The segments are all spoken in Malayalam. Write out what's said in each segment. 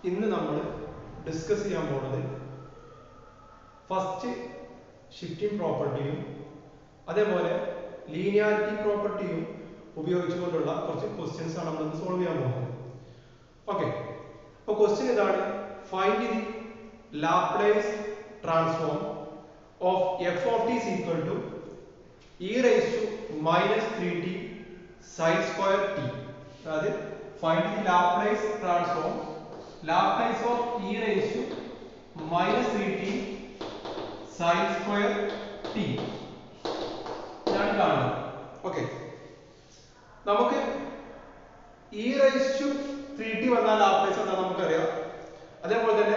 ഇന്ന് നമ്മൾ ഡിസ്കസ് ചെയ്യാൻ പോകുന്നത് ഫസ്റ്റ് ഷിഫ്റ്റിംഗ് പ്രോപ്പർട്ടിയും അതേപോലെ ലീനിയാരിറ്റി പ്രോപ്പർട്ടിയും ഉപയോഗിച്ചുകൊണ്ടുള്ള കുറച്ച് ക്വസ്റ്റ്യൻസ് ആണ് നമ്മൾ സോൾവ് ചെയ്യാൻ പോകുന്നത് ഓക്കെ അപ്പോൾ ക്വസ്റ്റ്യൻ ഇതാണ് find the Laplace transform of F of T equal to E raise to minus three T sine square T അതായത് find the Laplace transform Laplace of E raise to minus three T sine square T ഇതാണ് കാണുന്നത് ഓക്കെ നമുക്ക് E raise to three T വന്നാൽ ലാപ്ലേസ് എന്താ നമുക്കറിയാം അതേപോലെ തന്നെ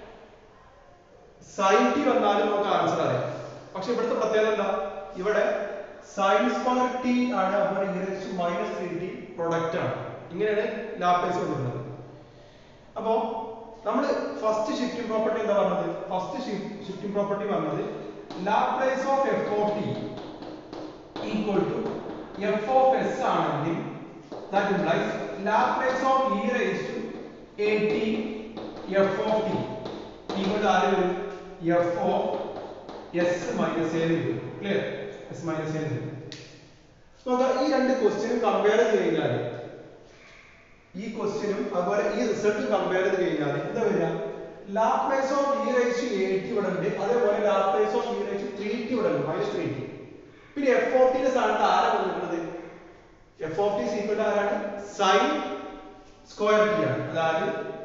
സൈൻ ടി വന്നാലും നമുക്ക് ആൻസർ അറിയാം പക്ഷെ ഇവിടുത്തെ പ്രത്യേകത എന്താ ഇവിടെ സൈൻ സ്ക്വയർ ടി ആണ് അപ്പോൾ E raise to minus three T product ആണ് ഇങ്ങനെയാണ് ലാപ്ലേസ് വന്നിട്ടുള്ളത് അപ്പോ നമ്മൾ ഫസ്റ്റ് ഷിഫ്റ്റിംഗ് പ്രോപ്പർട്ടി എന്താ പറഞ്ഞത് ഫസ്റ്റ് ഷിഫ്റ്റിംഗ് പ്രോപ്പർട്ടി പറഞ്ഞത് Laplace of F of T equal to F of S ആണെങ്കിൽ that implies Laplace of E raise to A T F of T equal to ആര് വരും F of S minus A വരും ക്ലിയർ എസ് മൈനസ് എ വരും നോക്കാം ഈ രണ്ട് ക്വസ്റ്റ്യൻ കമ്പയർ ചെയ്ത് കഴിഞ്ഞാൽ ഈ ക്വസ്റ്റ്യനും അതുപോലെ ഈ റിസൾട്ട് കമ്പയർ ചെയ്ത് കഴിഞ്ഞാൽ എന്താ വരിക Laplace of E raise to A T ഇവിടെ ഉണ്ട് അതേപോലെ Laplace of E raise to three T ഇവിടെ ഉണ്ട് മൈനസ് ത്രീ ടി പിന്നെ എഫ് ഓഫ് ടിന്റെ സ്ഥാനത്ത് ആരാ വന്നിട്ടുള്ളത് എഫ് ഓഫ് ടി സീക്വൽ ആരാണ് സൈൻ സ്ക്വയർ ടി ആണ് അതായത്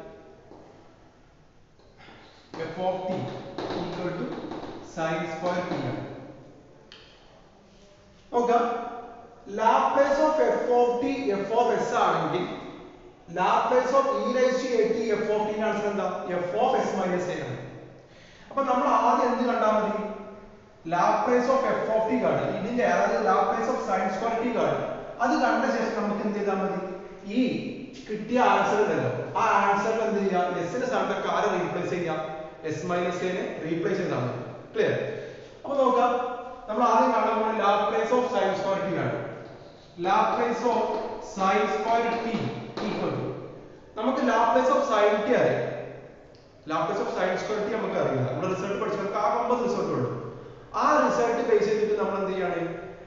F of T equal to sine square T ആണ് നോക്കാം Laplace of F of T F of S ആണെങ്കിൽ Laplace of E raise to A T F of T answer എന്താ F of S minus A ആണ് അപ്പൊ നമ്മൾ ആദ്യം എന്ത് കണ്ടാൽ മതി Laplace of F of T കാണും ഇതിന്റെ അതായത് Laplace of sine square T കാണും അത് കണ്ട ശേഷം നമുക്ക് എന്ത് ചെയ്താൽ മതി ഈ കിട്ടിയ ആൻസർ ഉണ്ടല്ലോ ആ ആൻസറിൽ എന്ത് ചെയ്യാം എസിന്റെ സ്ഥാനത്തൊക്കെ ആരെ റീപ്ലേസ് ചെയ്യാം എസ് മൈനസ് എനെ റീപ്ലേസ് ചെയ്താൽ മതി ക്ലിയർ അപ്പൊ നോക്കാം നമ്മൾ ആദ്യം കാണാൻ പോകുന്നത് Laplace of sine square T ആണ് Laplace of sine square T equal to നമുക്ക് ലാപ്ലേസ് ഓഫ് സൈൻ ടി അറിയാം Laplace of sine square T നമുക്ക് അറിയില്ല നമ്മുടെ റിസൾട്ട് പഠിച്ചു നമുക്ക് ആ ഒമ്പത് റിസൾട്ട് ഉള്ളൂ ആ റിസൾട്ട് ബേസ് ചെയ്തിട്ട് നമ്മൾ എന്ത് ചെയ്യാണ്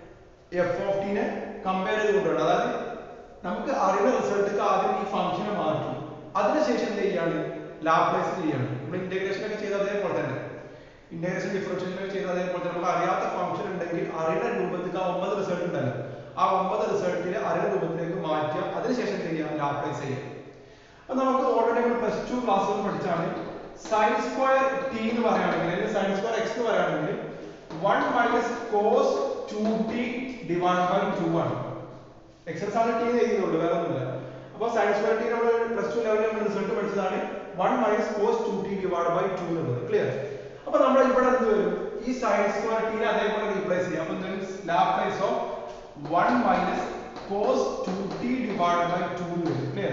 എഫ് ഓഫ് ടിനെ കമ്പയർ ചെയ്ത് കൊണ്ടുവരണം അതായത് നമുക്ക് അറിയുന്ന റിസൾട്ട് ആദ്യം ഈ ഫംഗ്ഷനെ മാറ്റി അതിനുശേഷം എന്ത് ചെയ്യാണ് ലാപ്ലേസ് ചെയ്യാണ് നമ്മൾ ഇന്റഗ്രേഷൻ ഒക്കെ ചെയ്ത അതേപോലെ തന്നെ ഇന്റഗ്രേഷൻ ഡിഫറൻഷിയേഷൻ ഒക്കെ ചെയ്ത അതേപോലെ തന്നെ നമുക്ക് അറിയാത്ത ഫംഗ്ഷൻ ഉണ്ടെങ്കിൽ അറിയുന്ന രൂപത്തിൽ ആ ഒമ്പത് റിസൾട്ട് ഉണ്ടല്ലോ ആ ഒമ്പത് റിസൾട്ടിനെ അറിയുന്ന രൂപത്തിലേക്ക് മാറ്റുക അതിനുശേഷം എന്ത് ചെയ്യാം ലാപ്ലേസ് ചെയ്യാം അപ്പൊ നമുക്ക് ഓൾറെഡി നമ്മൾ പ്ലസ് ടു ക്ലാസ്സിൽ പഠിച്ചാണ് സൈൻ സ്ക്വയർ ടി എന്ന് പറയുകയാണെങ്കിൽ അല്ലെങ്കിൽ സൈൻ സ്ക്വയർ എക്സ് എന്ന് പറയുകയാണെങ്കിൽ one minus cos two T divide by two ആണ് എക്സസ് ആണ് ടി എഴുതുന്നുള്ളൂ വേറെ ഒന്നുമില്ല അപ്പൊ സൈൻ സ്ക്വയർ ടി നമ്മൾ പ്ലസ് ടു ലെവലിൽ നമ്മൾ റിസൾട്ട് പഠിച്ചതാണ് one minus cos two T divide by two എന്നുള്ളത് ക്ലിയർ അപ്പൊ നമ്മൾ ഇവിടെ എന്ത് വരും ഈ സൈൻ സ്ക്വയർ ടിനെ അതേപോലെ റീപ്ലേസ് ചെയ്യാം അപ്പൊ Laplace of one minus cos two T divide by two എന്ന് വരും ക്ലിയർ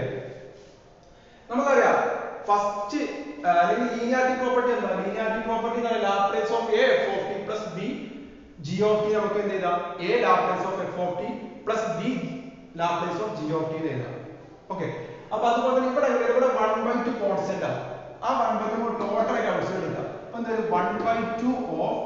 നമുക്കറിയാം ഫസ്റ്റ് അല്ലെങ്കിൽ ലീനിയാരിറ്റി പ്രോപ്പർട്ടി എന്താ ലീനിയാരിറ്റി പ്രോപ്പർട്ടി എന്ന് പറയുന്നത് Laplace of A F of T plus B G of T നമുക്ക് എന്ത് ചെയ്താം A Laplace of F of T plus B Laplace of G of T എന്ന് എഴുതാം ഓക്കെ അപ്പൊ അതുപോലെ തന്നെ ഇവിടെ എങ്ങനെ ഇവിടെ വൺ ബൈ ടു കോൺസ്റ്റന്റ് ആണ് ആ വൺ ബൈ ടു ടോട്ടൽ ആയിട്ട് ഔട്ട്സൈഡ് എടുക്കാം അപ്പൊ എന്തായാലും one by two of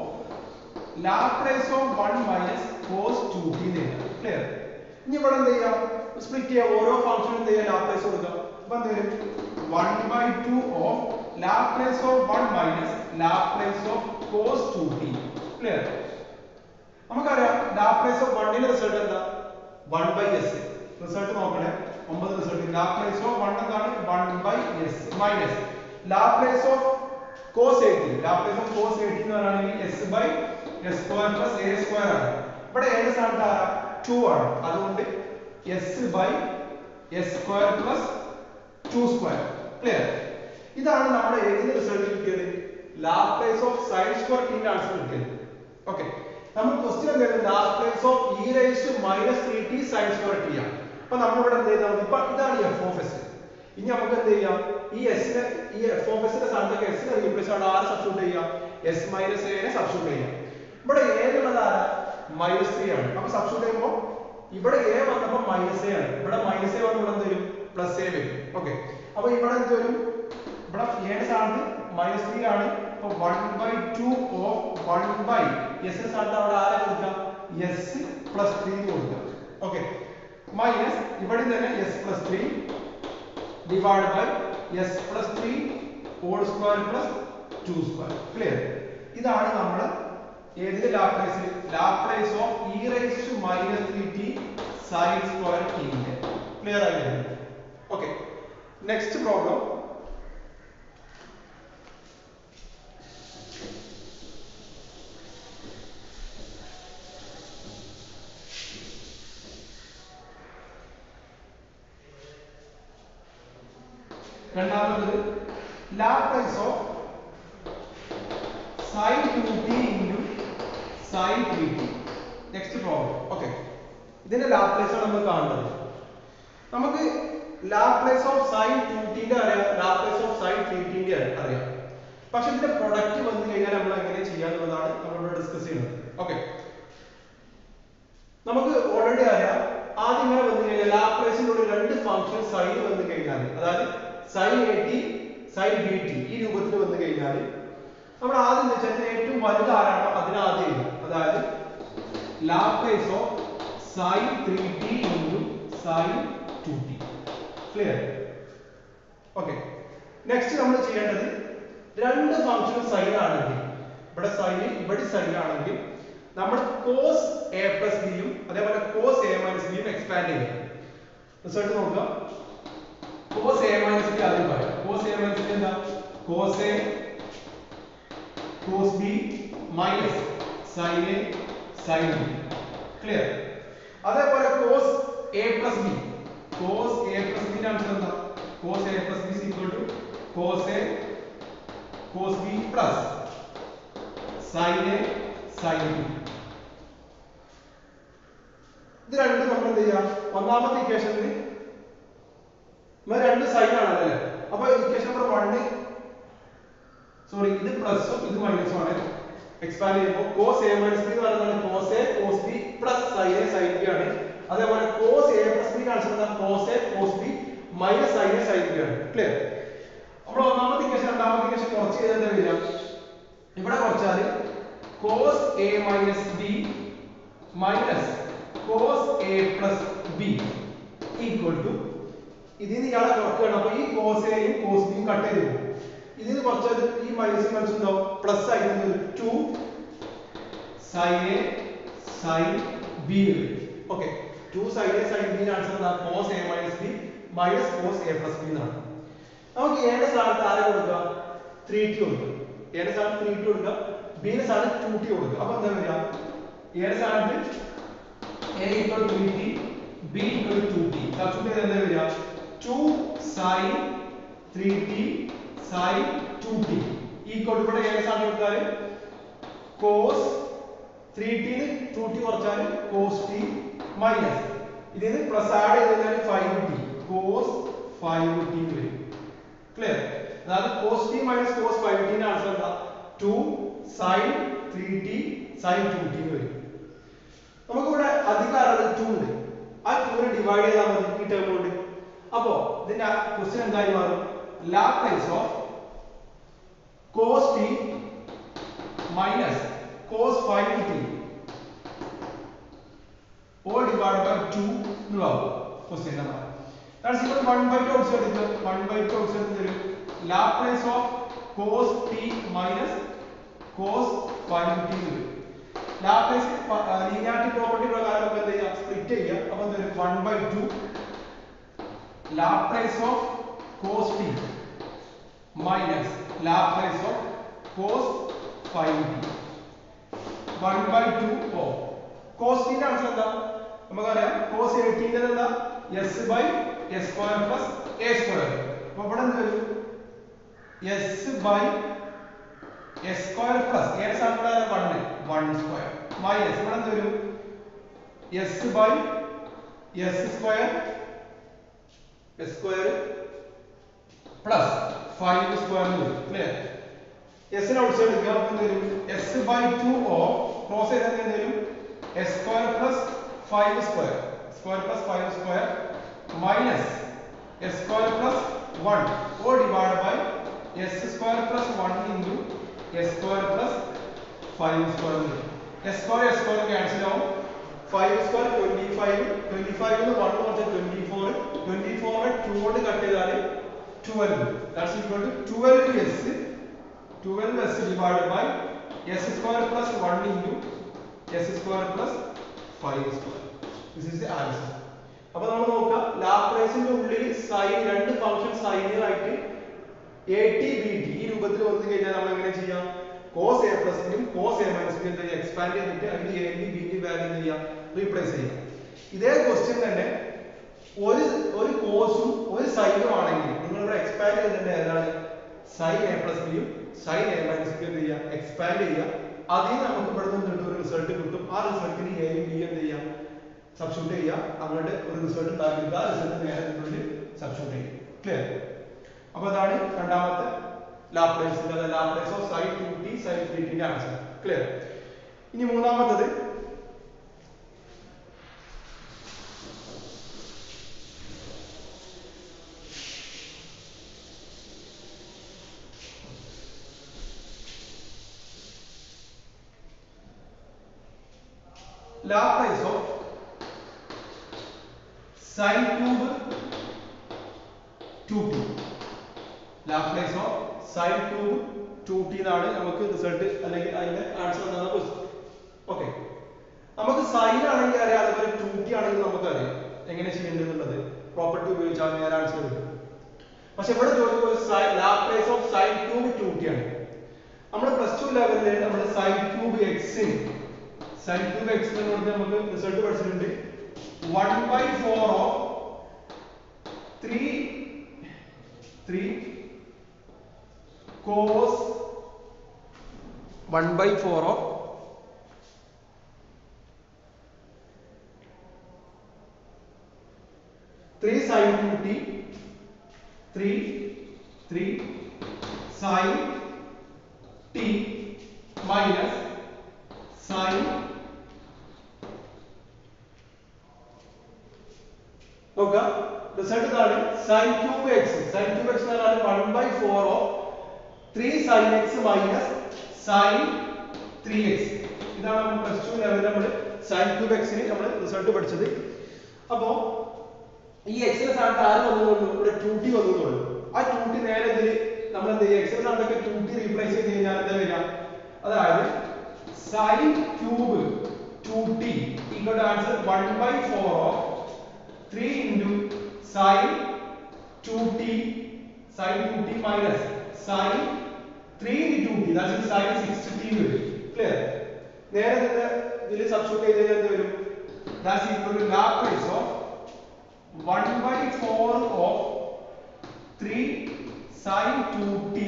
Laplace of one minus cos two T എന്ന് എഴുതാം ക്ലിയർ ഇനി ഇവിടെ എന്ത് ചെയ്യാം സ്പ്ലിറ്റ് ചെയ്യാം ഓരോ ഫംഗ്ഷൻ എന്ത് ചെയ്യാം ലാപ്ലേസ് കൊടുക്കാം അപ്പൊ എന്ത് വരും one by two of Laplace of one minus Laplace of cos two T clear നമുക്കറിയാം ലാപ്ലേസ് ഓഫ് വണ്ണിന്റെ റിസൾട്ട് എന്താ വൺ ബൈ എസ് റിസൾട്ട് നോക്കണേ ഒമ്പത് റിസൾട്ട് ലാപ്ലേസ് ഓഫ് വൺ എന്താണ് one by S minus Laplace of cos A T Laplace of cos A T എന്ന് പറയുകയാണെങ്കിൽ S by S square plus A square ആണ് ഇവിടെ ഏത് സ്ഥാനത്ത് ആരാ ടു ആണ് അതുകൊണ്ട് S by S square plus two square clear ഇതാണ് നമ്മുടെ ഏതിന്റെ റിസൾട്ട് കിട്ടിയത് ലാപ്ലേസ് ഓഫ് സൈൻ സ്ക്വയർ ടിന്റെ ആൻസർ കിട്ടിയത് ഓക്കെ നമ്മൾ ക്വസ്റ്റ്യൻ എന്തായിരുന്നു Laplace of E raise to minus three T sine square T ആണ് അപ്പൊ നമ്മൾ ഇവിടെ എന്ത് ചെയ്താൽ മതി ഇപ്പൊ ഇതാണ് എഫ് ഓഫ് എസ് ഇനി നമുക്ക് എന്ത് ചെയ്യാം ഈ എസിനെ ഈ എഫ് ഓഫ് എസിന്റെ സ്ഥാനത്തേക്ക് എസിനെ റീപ്ലേസ് ആണ് ആരെ സബ്സ്റ്റിറ്റ്യൂട്ട് ചെയ്യാം എസ് മൈനസ് എനെ സബ്സ്റ്റിറ്റ്യൂട്ട് ചെയ്യാം ഇവിടെ എ എന്നുള്ളത് ആരാ മൈനസ് ത്രീ ആണ് അപ്പൊ സബ്സ്റ്റിറ്റ്യൂട്ട് ചെയ്യുമ്പോൾ ഇവിടെ എ വന്നപ്പോൾ മൈനസ് എ ആണ് ഇവിടെ മൈനസ് എ വന്ന് ഇവിടെ എന്ത് വരും പ്ലസ് എ വരും ഓക്കെ അപ്പൊ ഇവിടെ എന്ത് വരും ഇവിടെ ഏഴ് സ്ഥാനത്ത് മൈനസ് ത്രീ ആണ് അപ്പൊ one by two of one by S സ്ഥാനത്ത് അവിടെ ആരെ കൊടുക്കാം എസ് പ്ലസ് ത്രീ കൊടുക്കാം ഓക്കെ മൈനസ് ഇവിടെ തന്നെ S plus three divide by S plus three whole square plus two square clear ഇതാണ് നമ്മൾ ഏതിന്റെ Laplace Laplace of E raise to minus three T sine square ടിന്റെ ക്ലിയർ ആയില്ലേ ഓക്കെ നെക്സ്റ്റ് പ്രോബ്ലം രണ്ടാമത് Laplace of sine two T into sine three T next problem okay ഇതിന്റെ ലാപ്ലേസ് ആണ് നമ്മൾ കാണുന്നത് നമുക്ക് ലാപ്ലേസ് ഓഫ് സൈൻ ടു ടിന്റെ അറിയാം ലാപ്ലേസ് ഓഫ് സൈൻ ത്രീ ടിന്റെ അറിയാം പക്ഷെ ഇതിന്റെ പ്രൊഡക്റ്റ് വന്നു കഴിഞ്ഞാൽ നമ്മൾ എങ്ങനെ ചെയ്യാന്നുള്ളതാണ് നമ്മളിവിടെ ഡിസ്കസ് ചെയ്യുന്നത് ഓക്കെ നമുക്ക് ഓൾറെഡി അറിയാം ആദ്യം ഇങ്ങനെ വന്നു കഴിഞ്ഞാൽ ലാപ്ലേസിനുള്ള രണ്ട് ഫംഗ്ഷൻ സൈൻ വന്നു കഴിഞ്ഞാൽ അതായത് sine A T sine B T ഈ രൂപത്തിൽ വന്നു കഴിഞ്ഞാൽ നമ്മൾ ആദ്യം എന്ന് വെച്ചാൽ ഏറ്റവും വലുത് ആരാണോ അതിന് ആദ്യം എഴുതാം അതായത് Laplace of sine three T into sine two T clear okay next നമ്മൾ ചെയ്യേണ്ടത് രണ്ട് ഫംഗ്ഷൻ സൈൻ ആണെങ്കിൽ ഇവിടെ സൈൻ ഇവിടെ സൈൻ ആണെങ്കിൽ നമ്മൾ കോസ് എ പ്ലസ് ബിയും അതേപോലെ കോസ് എ മൈനസ് ബിയും എക്സ്പാൻഡ് ചെയ്യും റിസൾട്ട് നോക്കുക കോസ് എ മൈനസ് ബി ആദ്യം പറയാം കോസ് എ മൈനസ് ബി എന്താ cos A cos B minus sine A sine B clear അതേപോലെ cos A plus B cos A plus ബിന്റെ ആൻസർ എന്താ cos A plus B equal to cos A cos B plus sine A sine B ഇത് രണ്ടും നമ്മൾ എന്ത് ചെയ്യാം ഒന്നാമത്തെ ഇക്വേഷനിൽ നമ്മൾ രണ്ട് സൈൻ ആണല്ലോ അല്ലേ അപ്പൊ ഇക്വേഷൻ നമ്പർ വണ്ണ് സോറി ഇത് പ്ലസും ഇത് മൈനസും ആണ് എക്സ്പാൻഡ് ചെയ്യുമ്പോൾ കോസ് എ മൈനസ് ബി എന്ന് പറയുന്നത് cos A cos B plus sine A sine B ആണ് അതേപോലെ കോസ് എ പ്ലസ് ബി കാണിച്ചത് cos A cos B minus sine A sine B ആണ് ക്ലിയർ നമ്മൾ ഒന്നാമത്തെ ഇക്വേഷൻ രണ്ടാമത്തെ ഇക്വേഷൻ കുറച്ച് ചെയ്താൽ എന്താ വരിക ഇവിടെ കുറച്ചാൽ cos A minus B minus cos A plus B equal to ഇതിൽ നിന്ന് ഇയാളെ കുറക്കുകയാണ് അപ്പൊ ഈ കോസ് എയും കോസ് ബിയും കട്ട് ചെയ്ത് പോകും ഇതിൽ നിന്ന് കുറച്ചത് ഈ മൈനസ് മൈനസ് ഉണ്ടാവും പ്ലസ് ആയിട്ട് two sine A sine B okay two sine A sine B answer എന്താ cos A minus B minus cos A plus B എന്നാണ് നമുക്ക് എയുടെ സ്ഥാനത്ത് ആരെ കൊടുക്കുക ത്രീ ടി കൊടുക്കുക എയുടെ സ്ഥാനത്ത് ത്രീ ടി കൊടുക്കുക ബിയുടെ സ്ഥാനത്ത് ടു ടി കൊടുക്കുക അപ്പൊ എന്താ വരിക എയുടെ സ്ഥാനത്ത് A equal three T B equal two T substitute ചെയ്ത് എന്താ വരിക two sine three T sine two T equal ഇവിടെ എയുടെ സ്ഥാനത്ത് കൊടുത്താൽ cos three T two T കുറച്ചാൽ കോസ് ടി മൈനസ് ഇതിന് പ്ലസ് ആഡ് ചെയ്ത് കഴിഞ്ഞാൽ five T cos five T വരും ക്ലിയർ അതായത് cos T minus cos five ടിന്റെ ആൻസർ എന്താ two sine three T sine two T വരും നമുക്കിവിടെ അധികാരം ടു ഉണ്ട് ആ ടൂനെ ഡിവൈഡ് ചെയ്താൽ മതി ഈ ടേം കൊണ്ട് അപ്പോ ഇതിന്റെ ക്വസ്റ്റ്യൻ എന്തായി മാറും Laplace of cos T minus cos five t all divided by 2 എന്നുള്ളതാവും question number that's equal 1 by 2 outside എടുക്കുക 1 by 2 ഔട്ട്സൈഡ് തരും Laplace of cos t minus cos 5t വരും ലാപ്ലേസ് ലീനിയാരിറ്റി പ്രോപ്പർട്ടി പ്രകാരം നമുക്ക് എന്ത് ചെയ്യാം സ്പ്ലിറ്റ് ചെയ്യാം അപ്പോൾ എന്ത് വരും 1 by 2 Laplace of cos t minus Laplace of cos 5t 1 by 2 of cos ന്റെ ആൻസർ എന്താ നമുക്കറിയാം കോസ് എയ്റ്റീൻ്റെ എന്താ s by S square plus A square അപ്പൊ ഇവിടെ എന്ത് വരും s by S square plus a sample one one square minus ഇവിടെ എന്ത് വരും s by S square s square plus five square വരും ക്ലിയർ എസിന് ഔട്ട്സൈഡ് എടുക്കുക അപ്പൊ എന്ത് വരും s by to oh cross ചെയ്താൽ എന്ത് വരും s square plus five square square plus five square minus s square plus one oh divide by S square plus one into s square plus five square s square s square cancel ആവും five square twenty five twenty five one കുറച്ച് ട്വന്റി ഫോർ ട്വന്റി ഫോറിനെ ടു കൊണ്ട് കട്ട് ചെയ്താൽ twelve that's equal to twelve s twelve s divide by S square plus one into s square plus five square this is the answer അപ്പൊ നമ്മൾ നോക്കാം ലാപ്ലേസിന്റെ ഉള്ളിൽ സൈൻ രണ്ട് ഫംഗ്ഷൻ സൈനുകളായിട്ട് എ ടി ബി ടി ഈ രൂപത്തിൽ വന്നു കഴിഞ്ഞാൽ നമ്മൾ എങ്ങനെ ചെയ്യാം കോസ് എ പ്ലസിനും കോസ് എ മൈനസിനും എന്താ ചെയ്യുക എക്സ്പാൻഡ് ചെയ്തിട്ട് അതിന്റെ a t b t value എന്ത് ചെയ്യാം റീപ്ലേസ് ചെയ്യാം ഇതേ ക്വസ്റ്റ്യൻ തന്നെ ഒരു ഒരു കോസും ഒരു സൈനും ആണെങ്കിൽ നിങ്ങൾ ഇവിടെ എക്സ്പാൻഡ് ചെയ്തിട്ട് ഏതാണ് സൈൻ എ പ്ലസിനെയും സൈൻ എ മൈനസിനെയും എന്ത് ചെയ്യാം എക്സ്പാൻഡ് ചെയ്യുക അതിൽ നിന്ന് നമുക്ക് ഇവിടെ നിന്ന് കിട്ടും ഒരു റിസൾട്ട് കിട്ടും ആ റിസൾട്ടിന് എയും ബി എന്ത് ചെയ്യാം സബ്സ്റ്റിറ്റ്യൂട്ട് ചെയ്യുക അങ്ങോട്ട് ഒരു റിസൾട്ട് ഉണ്ടാക്കിയിട്ട് ആ റിസൾട്ട് നേരെ നിന്നുള്ളിൽ സബ്സ്റ്റിറ്റ്യൂട്ട് ചെയ്യും ക്ലിയർ അപ്പൊ അതാണ് രണ്ടാമത്തെ ലാപ്ലേസിന്റെ അതായത് Laplace of sine two t sine three ടിന്റെ ആൻസർ ക്ലിയർ ഇനി മൂന്നാമത്തത് Laplace of sine cube 2t Laplace of sine cube two t എന്നാണ് നമുക്ക് റിസൾട്ട് അല്ലെങ്കിൽ അതിന്റെ ആൻസർ എന്നാണ് ക്വസ്റ്റ്യൻ ഓക്കെ നമുക്ക് സൈൻ ആണെങ്കിൽ അറിയാം അതുപോലെ ടു ടി ആണെങ്കിൽ നമുക്ക് അറിയാം എങ്ങനെ ചെയ്യേണ്ടതെന്നുള്ളത് പ്രോപ്പർട്ടി ഉപയോഗിച്ചാൽ നേരെ ആൻസർ കിട്ടും പക്ഷെ ഇവിടെ ചോദിക്കുന്നത് Laplace of sine cube two t ആണ് നമ്മൾ പ്ലസ് ടു ലെവലിൽ നമ്മൾ സൈൻ ക്യൂബ് എക്സിന് സൈൻ ക്യൂബ് എക്സ് എന്ന് പറഞ്ഞാൽ നമുക്ക് റിസൾട്ട് പഠിച്ചിട്ടുണ്ട് one by four of three three cos 1 by 4 of three sin 2t three three sin t minus sin നോക്കുക റിസൾട്ട് ഇതാണ് sin cube x sin cube x എന്ന് പറഞ്ഞാൽ one by four of three sine x minus sine three x ഇതാണ് നമ്മൾ പ്ലസ് ടു ലെവലിൽ നമ്മൾ സൈൻ ക്യൂബ് എക്സിന് നമ്മൾ റിസൾട്ട് പഠിച്ചത് അപ്പോ ഈ എക്സിന്റെ സ്ഥാനത്ത് ആര് വന്നതുള്ളൂ ഇവിടെ ടു ടി വന്നതുള്ളൂ ആ ടു ടി നേരെ ഇതിൽ നമ്മൾ എന്ത് ചെയ്യുക എക്സിന്റെ സ്ഥാനത്തൊക്കെ ടു ടി റീപ്ലേസ് ചെയ്ത് കഴിഞ്ഞാൽ എന്താ വരിക അതായത് sine cube two T equal to answer one by four of three into sine two t sine two t minus sine three into two t that sine six t വരും ക്ലിയർ നേരെ നിന്ന് ഇതിൽ സബ്സ്റ്റിറ്റ്യൂട്ട് ചെയ്ത് കഴിഞ്ഞാൽ എന്ത് വരും that's equal to Laplace of 1 by 4 of 3 sin 2t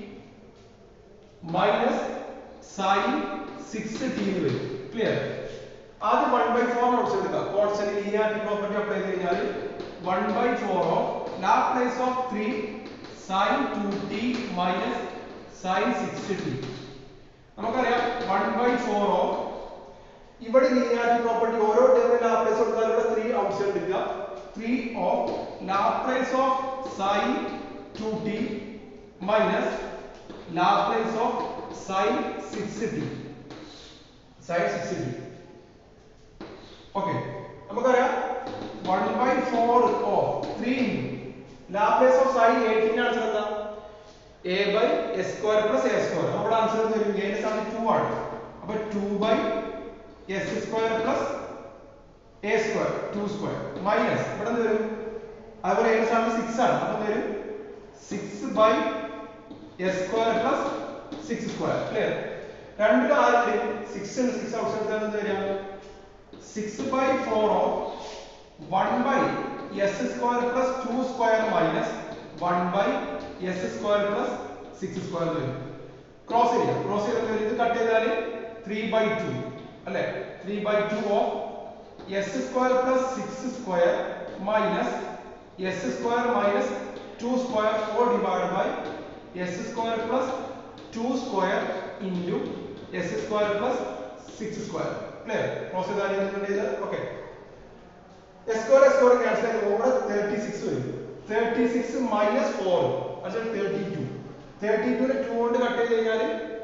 minus sin 6t എന്ന് വരും ക്ലിയർ ആദ്യം 1 by 4 നോട്ട്സ് എടുക്കുക കോൺസ്റ്റന്റ് ലീനിയാരിറ്റി പ്രോപ്പർട്ടി അപ്ലൈ ചെയ്ത് കഴിഞ്ഞാൽ 1 by 4 of Laplace of 3 sin 2t minus sin 6t നമുക്കറിയാം 1 by 4 of ഇവിടെ ലീനിയാരിറ്റി പ്രോപ്പർട്ടി ഓരോ ടേമിലും ലാപ്ലേസ് കൊടുത്താൽ ഇവിടെ 3 ഔട്ട്സൈഡ് എടുക്കുക 3 of Laplace of sin 2t minus Laplace of sin 6t sin 6t okay നമുക്കറിയാം 1 by 4 of 3 Laplace of sin 18 answer എന്താ a by s square plus a square നമ്മുടെ ആൻസർ എന്ത് വരും a ന്റെ സ്ഥാനത്ത് 2 ആണ് അപ്പോൾ 2 by s square plus a square 2 square minus ഇവിടെ എന്ത് വരും അതുപോലെ a ന്റെ സ്ഥാനത്ത് 6 ആണ് അപ്പോൾ എന്ത് വരും 6 by s square plus 6 square clear രണ്ടിലും ആരുണ്ട് 6 ഉണ്ട് 6 ഔട്ട്സൈഡ് എന്ത് വരിക 6 by 4 of 1 by s square plus 2 square minus 1 by s square plus 6 square വരും ക്രോസ് ചെയ്യുക ക്രോസ് ചെയ്ത് ഇത് കട്ട് ചെയ്താൽ 3 by 2 അല്ലേ 3 by 2 of s square plus 6 square minus s square minus 2 square all divided by s square plus 2 square into s square plus 6 square clear cross ചെയ്താൽ എന്തുണ്ട് ഇത് okay s square s square cancel ചെയ്യുമ്പോൾ ഇവിടെ 36 വരും 36 minus 4 അത് 32 തേർട്ടി ടുവിനെ ടു കൊണ്ട് കട്ട് ചെയ്ത് കഴിഞ്ഞാൽ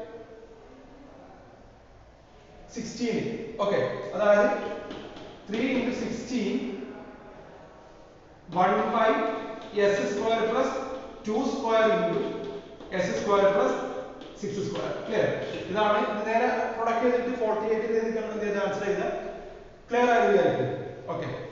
സിക്സ്റ്റീൻ ഓക്കെ അതായത് three into sixteen one by S square plus two square into s square plus six square clear ഇതാണ് ഇത് നേരെ പ്രൊഡക്റ്റ് ചെയ്തിട്ട് ഫോർട്ടി എയ്റ്റ് ചെയ്തിട്ട് നമ്മൾ എന്ത് ചെയ്ത് ആൻസർ ചെയ്താൽ ക്ലിയർ ആയി വിചാരിക്കും ഓക്കെ